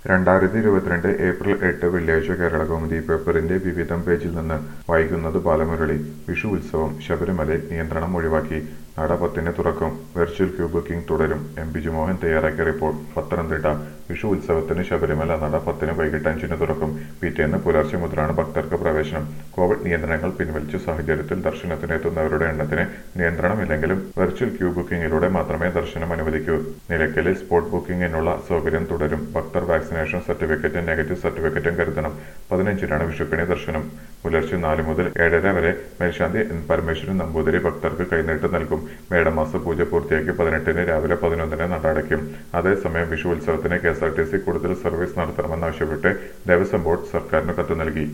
രണ്ടായിരത്തി ഇരുപത്തിരണ്ട് ഏപ്രിൽ എട്ട് വെള്ളിയാഴ്ച കേരള കൗമുദി പേപ്പറിന്റെ വിവിധം പേജിൽ നിന്ന് വായിക്കുന്നത് ബാലമുരളി വിഷു ഉത്സവം ശബരിമലയിൽ നിയന്ത്രണം ഒഴിവാക്കി നട പത്തിന് തുറക്കും വെർച്വൽ ക്യൂ ബുക്കിംഗ് തുടരും എം ബിജുമോഹൻ തയ്യാറാക്കിയ റിപ്പോർട്ട് പത്തനംതിട്ട വിഷു ഉത്സവത്തിന് ശബരിമല നട പത്തിന് വൈകിട്ട് അഞ്ചിന് തുറക്കും പിറ്റേന്ന് പുലർച്ചെ മുതലാണ് ഭക്തർക്ക് പ്രവേശനം കോവിഡ് നിയന്ത്രണങ്ങൾ പിൻവലിച്ച സാഹചര്യത്തിൽ ദർശനത്തിനെത്തുന്നവരുടെ എണ്ണത്തിന് നിയന്ത്രണമില്ലെങ്കിലും വെർച്വൽ ക്യൂ ബുക്കിംഗിലൂടെ മാത്രമേ ദർശനം അനുവദിക്കൂ നിലയ്ക്കലിൽ സ്പോട്ട് ബുക്കിംഗിനുള്ള സൗകര്യം തുടരും ഭക്തർ വാക്സിനേഷൻ സർട്ടിഫിക്കറ്റും നെഗറ്റീവ് സർട്ടിഫിക്കറ്റും കരുതണം പതിനഞ്ചിനാണ് വിഷുക്കണി ദർശനം പുലർച്ചെ നാല് മുതൽ ഏഴര വരെ മേൽശാന്തി എൻ പരമേശ്വരൻ നമ്പൂതിരി ഭക്തർക്ക് കൈനീട്ട് നൽകും മേടമാസ പൂജ പൂർത്തിയാക്കി പതിനെട്ടിന് രാവിലെ പതിനൊന്നിന് നട അടയ്ക്കും അതേസമയം വിഷു ഉത്സവത്തിന് K S R T C കൂടുതൽ സർവീസ് നടത്തണമെന്നാവശ്യപ്പെട്ട് ദേവസ്വം ബോർഡ് സർക്കാരിന് കത്ത് നൽകി